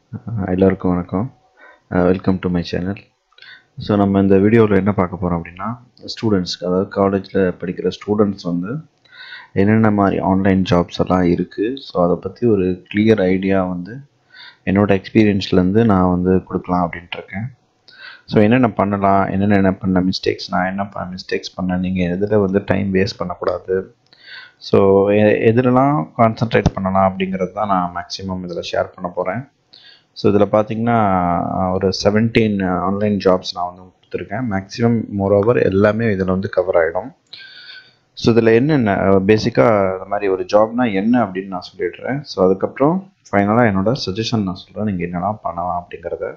அஹ் எல்லாருக்கும் வணக்கம் welcome to my channel so நம்ம இந்த வீடியோவில் என்ன பார்க்க போகிறோம் அப்படின்னா ஸ்டூடெண்ட்ஸ்க்கு அதாவது காலேஜில் படிக்கிற ஸ்டூடெண்ட்ஸ் வந்து என்னென்ன மாதிரி ஆன்லைன் ஜாப்ஸ் எல்லாம் இருக்குது ஸோ அதை பற்றி ஒரு கிளியர் ஐடியா வந்து என்னோட எக்ஸ்பீரியன்ஸ்லேருந்து நான் வந்து கொடுக்கலாம் அப்படின்ட்டு இருக்கேன் ஸோ என்னென்ன பண்ணலாம் என்னென்ன என்ன பண்ண மிஸ்டேக்ஸ் நான் என்ன பண்ண மிஸ்டேக்ஸ் பண்ணேன் நீங்கள் எதில் வந்து டைம் வேஸ்ட் பண்ணக்கூடாது ஸோ எதுலலாம் கான்சென்ட்ரேட் பண்ணலாம் அப்படிங்கிறது தான் நான் மேக்ஸிமம் இதில் ஷேர் பண்ண போகிறேன் ஸோ இதில் பார்த்தீங்கன்னா ஒரு செவன்டீன் ஆன்லைன் ஜாப்ஸ் நான் வந்து கொடுத்துருக்கேன் மேக்ஸிமம் மோரோவர் எல்லாமே இதில் வந்து கவர் ஆகிடும் ஸோ இதில் என்னென்ன பேசிக்காக இந்த மாதிரி ஒரு ஜாப்னா என்ன அப்படின்னு நான் சொல்லிடுறேன் ஸோ அதுக்கப்புறம் ஃபைனலாக என்னோட சஜஷன் நான் சொல்கிறேன் நீங்கள் என்னெல்லாம் பண்ணலாம் அப்படிங்கிறத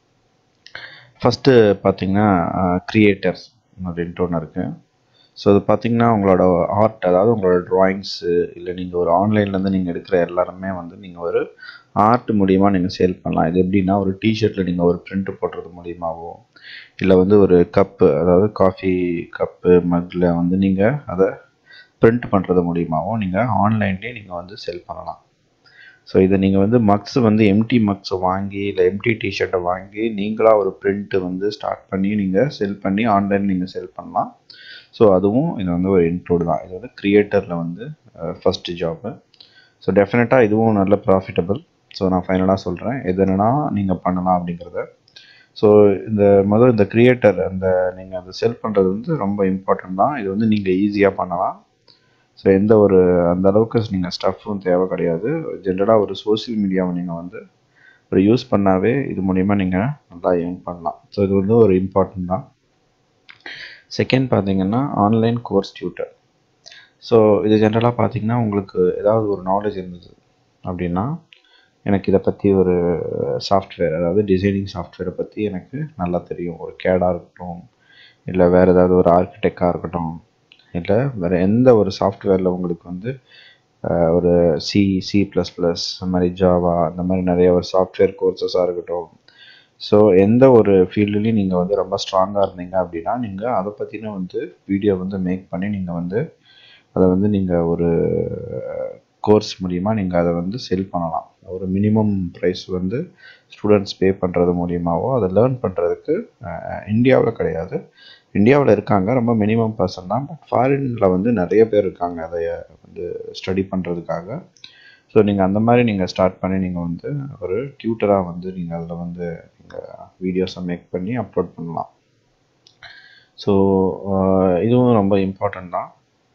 ஃபஸ்ட்டு பார்த்தீங்கன்னா க்ரியேட்டர்ஸ் அப்படின்ட்டு ஒன்று இருக்குது ஸோ அது பார்த்தீங்கன்னா உங்களோட ஆர்ட் அதாவது உங்களோட ட்ராயிங்ஸு இல்லை நீங்கள் ஒரு ஆன்லைன்லேருந்து நீங்கள் எடுக்கிற எல்லாருமே வந்து நீங்கள் ஒரு ஆர்ட் மூலியமாக நீங்கள் சேல் பண்ணலாம் இது எப்படின்னா ஒரு டிஷர்ட்டில் நீங்கள் ஒரு பிரிண்ட் போடுறது மூலியமாகவோ இல்லை வந்து ஒரு கப்பு அதாவது காஃபி கப்பு மக்கில் வந்து நீங்கள் அதை பிரிண்ட் பண்ணுறது மூலியமாகவோ நீங்கள் ஆன்லைன்லேயே நீங்கள் வந்து செல் பண்ணலாம் ஸோ இதை நீங்கள் வந்து மக்ஸ் வந்து எம்டி மக்ஸை வாங்கி இல்லை எம்டி டிஷர்ட்டை வாங்கி நீங்களாக ஒரு பிரிண்ட்டு வந்து ஸ்டார்ட் பண்ணி நீங்கள் செல் பண்ணி ஆன்லைன் நீங்கள் செல் பண்ணலாம் ஸோ அதுவும் இது வந்து ஒரு இன்க்ளூட் தான் இது வந்து க்ரியேட்டரில் வந்து ஃபஸ்ட்டு ஜாப்பு ஸோ டெஃபினட்டாக இதுவும் நல்ல ப்ராஃபிட்டபிள் ஸோ நான் ஃபைனலாக சொல்கிறேன் எது என்னன்னா நீங்கள் பண்ணலாம் அப்படிங்கிறத ஸோ இந்த முதல் இந்த க்ரியேட்டர் அந்த நீங்கள் அதை செல் பண்ணுறது வந்து ரொம்ப இம்பார்ட்டன்ட் தான் இது வந்து நீங்கள் ஈஸியாக பண்ணலாம் ஸோ எந்த ஒரு அந்த அளவுக்கு நீங்கள் ஸ்டஃப்பும் தேவை கிடையாது ஜென்ரலாக ஒரு சோசியல் மீடியாவை நீங்கள் வந்து ஒரு யூஸ் பண்ணாவே இது மூலிமா நீங்கள் நல்லா ஏர்ன் பண்ணலாம் ஸோ இது வந்து ஒரு இம்பார்ட்டன்ட் தான் செகண்ட் பார்த்தீங்கன்னா ஆன்லைன் கோர்ஸ் டியூட்டர் ஸோ இது ஜென்ரலாக பார்த்தீங்கன்னா உங்களுக்கு ஏதாவது ஒரு நாலேஜ் இருந்தது அப்படின்னா எனக்கு இதை பற்றி ஒரு சாஃப்ட்வேர் அதாவது டிசைனிங் சாஃப்ட்வேரை பற்றி எனக்கு நல்லா தெரியும் ஒரு கேடாக இருக்கட்டும் இல்லை வேறு ஏதாவது ஒரு ஆர்கிடெக்டாக இருக்கட்டும் இல்லை வேறு எந்த ஒரு சாஃப்ட்வேரில் உங்களுக்கு வந்து ஒரு சி சி ப்ளஸ் ப்ளஸ் அந்த மாதிரி ஜாவா அந்த மாதிரி நிறைய ஒரு சாஃப்ட்வேர் கோர்சஸாக இருக்கட்டும் ஸோ எந்த ஒரு ஃபீல்டுலேயும் நீங்கள் வந்து ரொம்ப ஸ்ட்ராங்காக இருந்தீங்க அப்படின்னா நீங்கள் அதை பற்றின வந்து வீடியோ வந்து மேக் பண்ணி நீங்கள் வந்து அதை வந்து நீங்கள் ஒரு கோர்ஸ் மூலிமா நீங்கள் அதை வந்து செல் பண்ணலாம் ஒரு மினிமம் ப்ரைஸ் வந்து ஸ்டூடெண்ட்ஸ் பே பண்ணுறது மூலியமாகவோ அதை லேர்ன் பண்ணுறதுக்கு இந்தியாவில் கிடையாது இந்தியாவில் இருக்காங்க ரொம்ப மினிமம் பர்சன் தான் பட் ஃபாரினில் வந்து நிறைய பேர் இருக்காங்க அதை வந்து ஸ்டடி பண்ணுறதுக்காக ஸோ நீங்கள் அந்த மாதிரி நீங்கள் ஸ்டார்ட் பண்ணி நீங்கள் வந்து ஒரு டியூட்டராக வந்து நீங்கள் அதில் வந்து நீங்கள் வீடியோஸை மேக் பண்ணி அப்லோட் பண்ணலாம் ஸோ இதுவும் ரொம்ப இம்பார்ட்டண்ட் தான்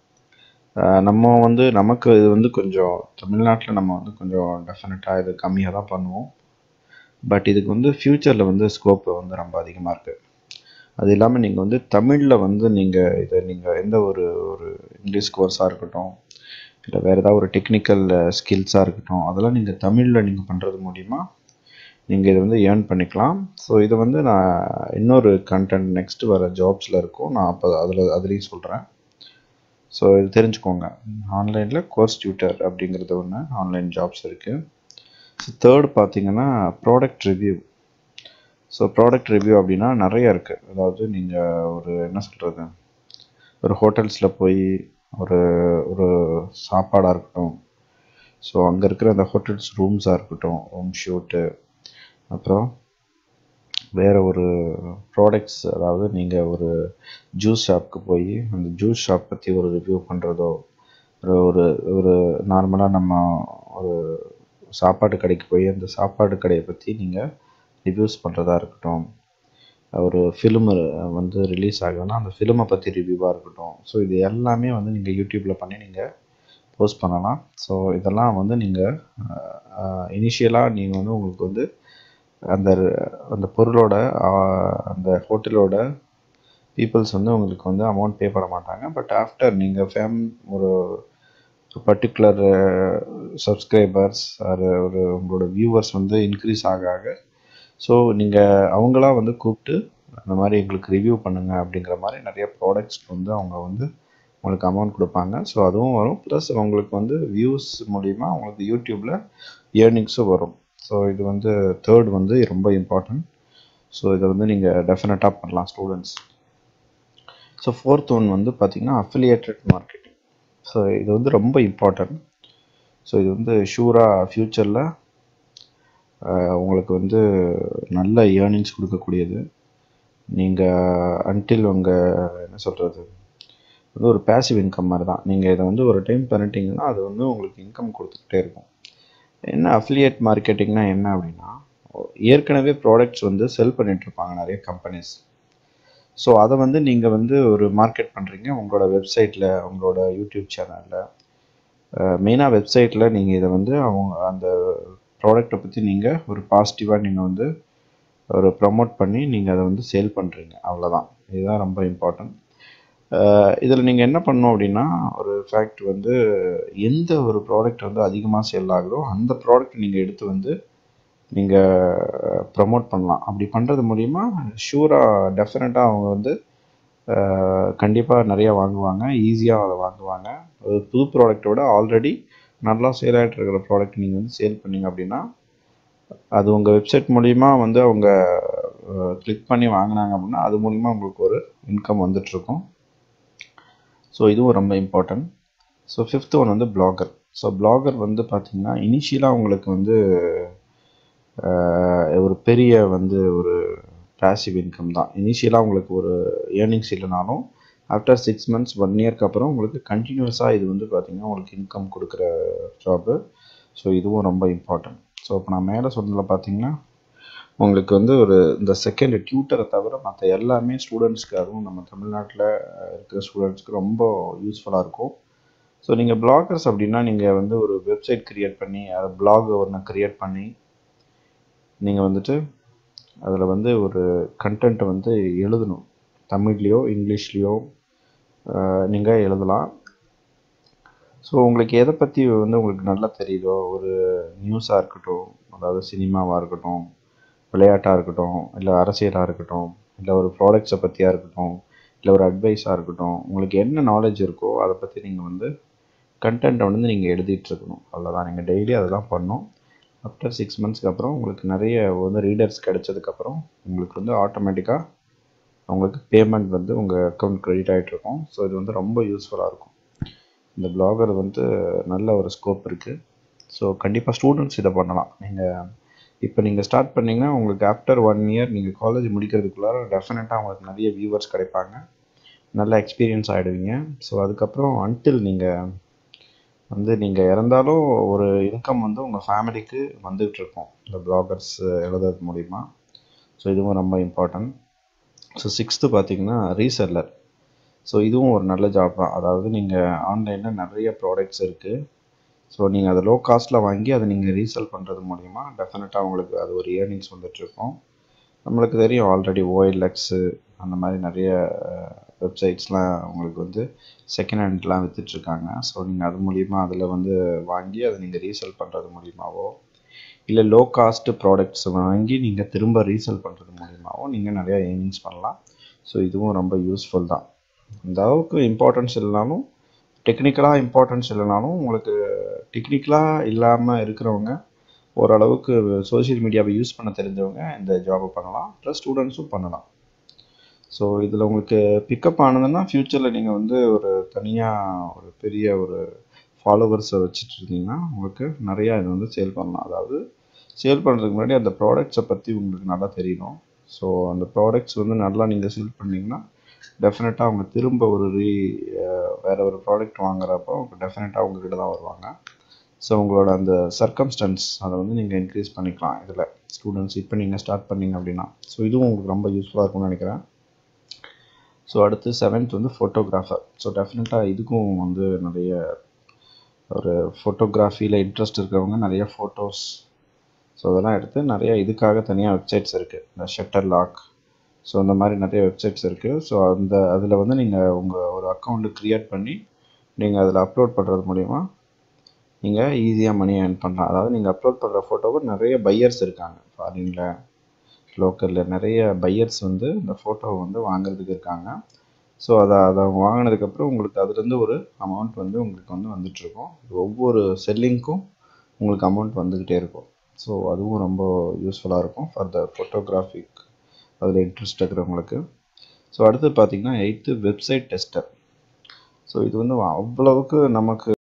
நம்ம வந்து நமக்கு இது வந்து கொஞ்சம் தமிழ்நாட்டில் நம்ம வந்து கொஞ்சம் டெஃபினட்டாக இது கம்மியாக தான் பண்ணுவோம் பட் இதுக்கு வந்து ஃப்யூச்சரில் வந்து ஸ்கோப்பு வந்து ரொம்ப அதிகமாக இருக்குது அது இல்லாமல் நீங்கள் வந்து தமிழில் வந்து நீங்கள் இதை நீங்கள் எந்த ஒரு ஒரு இங்கிலீஷ் கோர்ஸாக இருக்கட்டும் இல்லை வேறு ஏதாவது ஒரு டெக்னிக்கல் ஸ்கில்ஸாக இருக்கட்டும் அதெல்லாம் நீங்கள் தமிழில் நீங்கள் பண்ணுறது மூலிமா நீங்கள் இதை வந்து ஏர்ன் பண்ணிக்கலாம் ஸோ இதை வந்து நான் இன்னொரு கண்டென்ட் நெக்ஸ்ட்டு வர ஜாப்ஸில் இருக்கும் நான் அப்போ அதில் அதுலேயும் சொல்கிறேன் ஸோ இது தெரிஞ்சுக்கோங்க ஆன்லைனில் கோர்ஸ் டியூட்டர் அப்படிங்கிறது ஒன்று ஆன்லைன் ஜாப்ஸ் இருக்குது ஸோ தேர்ட் பார்த்தீங்கன்னா product review so product review அப்படின்னா நிறைய இருக்குது அதாவது நீங்கள் ஒரு என்ன சொல்கிறது ஒரு ஹோட்டல்ஸில் போய் ஒரு ஒரு சாப்பாடாக இருக்கட்டும் ஸோ அங்கே இருக்கிற அந்த ஹோட்டல்ஸ் ரூம்ஸாக இருக்கட்டும் ரூம் ஷூட்டு அப்புறம் வேறு ஒரு ப்ராடக்ட்ஸ் அதாவது நீங்கள் ஒரு ஜூஸ் ஷாப்புக்கு போய் அந்த ஜூஸ் ஷாப் பற்றி ஒரு ரிவ்யூ பண்ணுறதோ ஒரு ஒரு ஒரு நார்மலாக நம்ம ஒரு சாப்பாட்டு கடைக்கு போய் அந்த சாப்பாடு கடையை பற்றி நீங்கள் ரிவ்யூஸ் பண்ணுறதா இருக்கட்டும் ஒரு ஃபிலிமு வந்து ரிலீஸ் ஆகுதுன்னா அந்த ஃபிலிமை பற்றி ரிவ்யூவாக இருக்கட்டும் ஸோ இது எல்லாமே வந்து நீங்கள் யூடியூப்பில் பண்ணி நீங்கள் போஸ்ட் பண்ணலாம் ஸோ இதெல்லாம் வந்து நீங்கள் இனிஷியலாக நீங்கள் வந்து உங்களுக்கு வந்து அந்த அந்த பொருளோட அந்த ஹோட்டலோட பீப்புள்ஸ் வந்து உங்களுக்கு வந்து அமௌண்ட் பே பண்ண மாட்டாங்க பட் ஆஃப்டர் நீங்கள் ஃபேம் ஒரு பர்டிகுலர் சப்ஸ்கிரைபர்ஸ் அது ஒரு உங்களோட வியூவர்ஸ் வந்து இன்க்ரீஸ் ஆக ஆக ஸோ நீங்கள் அவங்களாம் வந்து கூப்பிட்டு அந்த மாதிரி எங்களுக்கு ரிவ்யூ பண்ணுங்கள் அப்படிங்கிற மாதிரி நிறைய ப்ராடக்ட்ஸ் வந்து அவங்க வந்து உங்களுக்கு அமௌண்ட் கொடுப்பாங்க ஸோ அதுவும் வரும் ப்ளஸ் உங்களுக்கு வந்து வியூஸ் மூலிமா உங்களுக்கு யூடியூப்பில் ஏர்னிங்ஸும் வரும் ஸோ இது வந்து தேர்ட் வந்து ரொம்ப இம்பார்ட்டன்ட் ஸோ இதை வந்து நீங்கள் டெஃபினட்டாக பண்ணலாம் ஸ்டூடெண்ட்ஸ் ஸோ ஃபோர்த் ஒன் வந்து பார்த்திங்கன்னா அஃபிலியேட்டட் மார்க்கெட்டிங் ஸோ இது வந்து ரொம்ப இம்பார்ட்டன்ட் ஸோ இது வந்து ஷூராக ஃப்யூச்சரில் உங்களுக்கு வந்து நல்ல ஏர்னிங்ஸ் கொடுக்கக்கூடியது நீங்கள் அன்டில் உங்கள் என்ன சொல்கிறது வந்து ஒரு பேசிவ் இன்கம் மாதிரி தான் நீங்கள் இதை வந்து ஒரு டைம் பண்ணிட்டீங்கன்னா அது வந்து உங்களுக்கு இன்கம் கொடுத்துக்கிட்டே இருக்கும் என்ன அஃபிலியேட் மார்க்கெட்டிங்னா என்ன அப்படின்னா ஏற்கனவே ப்ராடக்ட்ஸ் வந்து செல் பண்ணிகிட்ருப்பாங்க நிறைய கம்பெனிஸ் ஸோ அதை வந்து நீங்கள் வந்து ஒரு மார்க்கெட் பண்ணுறீங்க உங்களோட வெப்சைட்டில் உங்களோட யூடியூப் சேனலில் மெயினாக வெப்சைட்டில் நீங்கள் இதை வந்து அவங்க அந்த ப்ராடக்ட்டை பற்றி நீங்கள் ஒரு பாசிட்டிவாக நீங்கள் வந்து ஒரு ப்ரமோட் பண்ணி நீங்கள் அதை வந்து சேல் பண்ணுறீங்க அவ்வளோதான் இதுதான் ரொம்ப இம்பார்ட்டன்ட் இதில் நீங்கள் என்ன பண்ணணும் அப்படின்னா ஒரு ஃபேக்ட் வந்து எந்த ஒரு ப்ராடக்ட் வந்து அதிகமாக சேல் ஆகுதோ அந்த ப்ராடக்ட் நீங்கள் எடுத்து வந்து நீங்கள் ப்ரமோட் பண்ணலாம் அப்படி பண்ணுறது மூலிமா ஷூராக டெஃபினட்டாக அவங்க வந்து கண்டிப்பாக நிறையா வாங்குவாங்க ஈஸியாக அதை வாங்குவாங்க ஒரு புது ப்ராடக்ட்டோட ஆல்ரெடி நல்லா சேல் ஆகிட்டு இருக்கிற ப்ராடக்ட் நீங்கள் வந்து சேல் பண்ணீங்க அப்படின்னா அது உங்கள் வெப்சைட் மூலிமா வந்து அவங்க கிளிக் பண்ணி வாங்கினாங்க அப்படின்னா அது மூலிமா உங்களுக்கு ஒரு இன்கம் வந்துட்டுருக்கும் ஸோ இதுவும் ரொம்ப இம்பார்ட்டன்ட் ஸோ ஃபிஃப்த் ஒன் வந்து பிளாகர் ஸோ பிளாகர் வந்து பார்த்திங்கன்னா இனிஷியலாக உங்களுக்கு வந்து ஒரு பெரிய வந்து ஒரு பேசிவ் இன்கம் தான் இனிஷியலாக உங்களுக்கு ஒரு ஏர்னிங்ஸ் இல்லைனாலும் ஆஃப்டர் சிக்ஸ் மந்த்ஸ் ஒன் இயர்க்கு அப்புறம் உங்களுக்கு கண்டினியூஸாக இது வந்து பார்த்திங்கன்னா உங்களுக்கு இன்கம் கொடுக்குற ஜாபு ஸோ இதுவும் ரொம்ப இம்பார்ட்டன்ட் ஸோ இப்போ நான் மேலே சொன்னதில் பார்த்தீங்கன்னா உங்களுக்கு வந்து ஒரு இந்த செகண்ட் டியூட்டரை தவிர மற்ற எல்லாமே ஸ்டூடெண்ட்ஸ்க்கு அதுவும் நம்ம தமிழ்நாட்டில் இருக்கிற ஸ்டூடெண்ட்ஸ்க்கு ரொம்ப யூஸ்ஃபுல்லாக இருக்கும் ஸோ நீங்கள் பிளாகர்ஸ் அப்படின்னா நீங்கள் வந்து ஒரு வெப்சைட் க்ரியேட் பண்ணி அதை பிளாக் ஒன்று க்ரியேட் பண்ணி நீங்கள் வந்துட்டு அதில் வந்து ஒரு கண்டென்ட்டை வந்து எழுதணும் தமிழ்லேயோ இங்கிலீஷ்லேயோ நீங்கள் எழுதலாம் ஸோ உங்களுக்கு எதை பற்றி வந்து உங்களுக்கு நல்லா தெரியுதோ ஒரு நியூஸாக இருக்கட்டும் அதாவது சினிமாவாக இருக்கட்டும் விளையாட்டாக இருக்கட்டும் இல்லை அரசியலாக இருக்கட்டும் இல்லை ஒரு ப்ராடக்ட்ஸை பற்றியாக இருக்கட்டும் இல்லை ஒரு அட்வைஸாக இருக்கட்டும் உங்களுக்கு என்ன நாலேஜ் இருக்கோ அதை பற்றி நீங்கள் வந்து கண்டென்ட்டை வந்து நீங்கள் எழுதிட்டுருக்கணும் அவ்வளோதான் நீங்கள் டெய்லி அதை தான் பண்ணணும் ஆஃப்டர் சிக்ஸ் மந்த்ஸ்க்கு அப்புறம் உங்களுக்கு நிறைய வந்து ரீடர்ஸ் கிடைச்சதுக்கப்புறம் உங்களுக்கு வந்து ஆட்டோமேட்டிக்காக உங்களுக்கு பேமெண்ட் வந்து உங்கள் அக்கௌண்ட் க்ரெடிட் ஆகிட்ருக்கும் ஸோ இது வந்து ரொம்ப யூஸ்ஃபுல்லாக இருக்கும் இந்த பிளாகர் வந்து நல்ல ஒரு ஸ்கோப் இருக்குது ஸோ கண்டிப்பாக ஸ்டூடெண்ட்ஸ் இதை பண்ணலாம் நீங்கள் இப்போ நீங்கள் ஸ்டார்ட் பண்ணிங்கன்னா உங்களுக்கு ஆஃப்டர் ஒன் இயர் நீங்கள் காலேஜ் முடிக்கிறதுக்குள்ளார டெஃபினட்டாக உங்களுக்கு நிறைய வியூவர்ஸ் கிடைப்பாங்க நல்ல எக்ஸ்பீரியன்ஸ் ஆகிடுவீங்க ஸோ அதுக்கப்புறம் அன்டில் நீங்கள் வந்து நீங்கள் இறந்தாலும் ஒரு இன்கம் வந்து உங்கள் ஃபேமிலிக்கு வந்துகிட்டு இருக்கும் இந்த பிளாகர்ஸ் எழுதுறது மூலிமா ஸோ இதுவும் ரொம்ப இம்பார்ட்டன்ட் ஸோ சிக்ஸ்த்து பார்த்தீங்கன்னா ரீசெல்லர் ஸோ இதுவும் ஒரு நல்ல ஜாப் தான் அதாவது நீங்கள் ஆன்லைனில் நிறைய ப்ராடக்ட்ஸ் இருக்குது ஸோ நீங்கள் அதை லோ காஸ்ட்டில் வாங்கி அதை நீங்கள் ரீசேல் பண்ணுறது மூலிமா டெஃபினட்டாக உங்களுக்கு அது ஒரு இயர்னிங்ஸ் வந்துட்டுருக்கும் நம்மளுக்கு தெரியும் ஆல்ரெடி ஓஎல்எக்ஸு அந்த மாதிரி நிறைய வெப்சைட்ஸ்லாம் உங்களுக்கு வந்து செகண்ட் ஹேண்ட்லாம் விற்றுட்ருக்காங்க ஸோ நீங்கள் அது மூலிமா அதில் வந்து வாங்கி அதை நீங்கள் ரீசேல் பண்ணுறது மூலிமாவோ இல்லை லோ காஸ்ட்டு ப்ராடக்ட்ஸ் வாங்கி நீங்கள் திரும்ப ரீசேல் பண்ணுறது மூலிமாவோ நீங்கள் நிறையா ஏர்னிங்ஸ் பண்ணலாம் ஸோ இதுவும் ரொம்ப யூஸ்ஃபுல் தான் இந்த அளவுக்கு இம்பார்ட்டன்ஸ் இல்லைனாலும் டெக்னிக்கலாக இம்பார்ட்டன்ஸ் இல்லைனாலும் உங்களுக்கு டெக்னிக்கலாக இல்லாமல் இருக்கிறவங்க ஓரளவுக்கு சோஷியல் மீடியாவை யூஸ் பண்ண தெரிஞ்சவங்க இந்த ஜாபை பண்ணலாம் ப்ளஸ் ஸ்டூடெண்ட்ஸும் பண்ணலாம் ஸோ இதில் உங்களுக்கு பிக்கப் ஆனதுன்னா ஃப்யூச்சரில் நீங்கள் வந்து ஒரு தனியாக ஒரு பெரிய ஒரு ஃபாலோவர்ஸை வச்சுட்டு இருந்தீங்கன்னா உங்களுக்கு நிறையா இது வந்து சேல் பண்ணலாம் அதாவது சேல் பண்ணுறதுக்கு முன்னாடி அந்த ப்ராடக்ட்ஸை பற்றி உங்களுக்கு நல்லா தெரியணும் ஸோ அந்த ப்ராடக்ட்ஸ் வந்து நல்லா நீங்கள் சேல் பண்ணிங்கன்னா டெஃபினட்டாக அவங்க திரும்ப ஒரு ரீ வேறு ஒரு ப்ராடக்ட் வாங்குறப்போ அவங்க டெஃபினட்டாக உங்ககிட்ட தான் வருவாங்க ஸோ உங்களோட அந்த சர்க்கம்ஸ்டன்ஸ் அதை வந்து நீங்கள் இன்க்ரீஸ் பண்ணிக்கலாம் இதில் ஸ்டூடெண்ட்ஸ் இப்போ நீங்கள் ஸ்டார்ட் பண்ணீங்க அப்படின்னா ஸோ இதுவும் உங்களுக்கு ரொம்ப யூஸ்ஃபுல்லாக இருக்கும்னு நினைக்கிறேன் ஸோ அடுத்து செவன்த் வந்து ஃபோட்டோகிராஃபர் ஸோ டெஃபினட்டாக இதுக்கும் வந்து நிறைய ஒரு ஃபோட்டோகிராஃபியில் இன்ட்ரெஸ்ட் இருக்கிறவங்க நிறைய ஃபோட்டோஸ் ஸோ அதெல்லாம் எடுத்து நிறைய இதுக்காக தனியாக வெப்சைட்ஸ் இருக்குது இந்த ஷட்டர் லாக் ஸோ அந்த மாதிரி நிறைய வெப்சைட்ஸ் இருக்குது ஸோ அந்த அதில் வந்து நீங்கள் உங்கள் ஒரு அக்கௌண்ட்டு க்ரியேட் பண்ணி நீங்கள் அதில் அப்லோட் பண்ணுறது மூலிமா நீங்கள் ஈஸியாக மணி ஏர்ன் பண்ணலாம் அதாவது நீங்கள் அப்லோட் பண்ணுற ஃபோட்டோவை நிறைய பையர்ஸ் இருக்காங்க ஃபாரினில் லோக்கலில் நிறைய பையர்ஸ் வந்து இந்த ஃபோட்டோவை வந்து வாங்குறதுக்கு இருக்காங்க ஸோ அதை அதை அவங்க வாங்கினதுக்கப்புறம் உங்களுக்கு அதுலேருந்து ஒரு அமௌண்ட் வந்து உங்களுக்கு வந்து வந்துட்டுருக்கும் ஒவ்வொரு செல்லிங்க்கும் உங்களுக்கு அமௌண்ட் வந்துக்கிட்டே இருக்கும் ஸோ அதுவும் ரொம்ப யூஸ்ஃபுல்லாக இருக்கும் ஃபார் த ஃபோட்டோகிராஃபிக் அதில் இன்ட்ரெஸ்ட் இருக்கிறவங்களுக்கு ஸோ அடுத்து பார்த்தீங்கன்னா எயித்து வெப்சைட் டெஸ்டர் ஸோ இது வந்து அவ்வளவுக்கு நமக்கு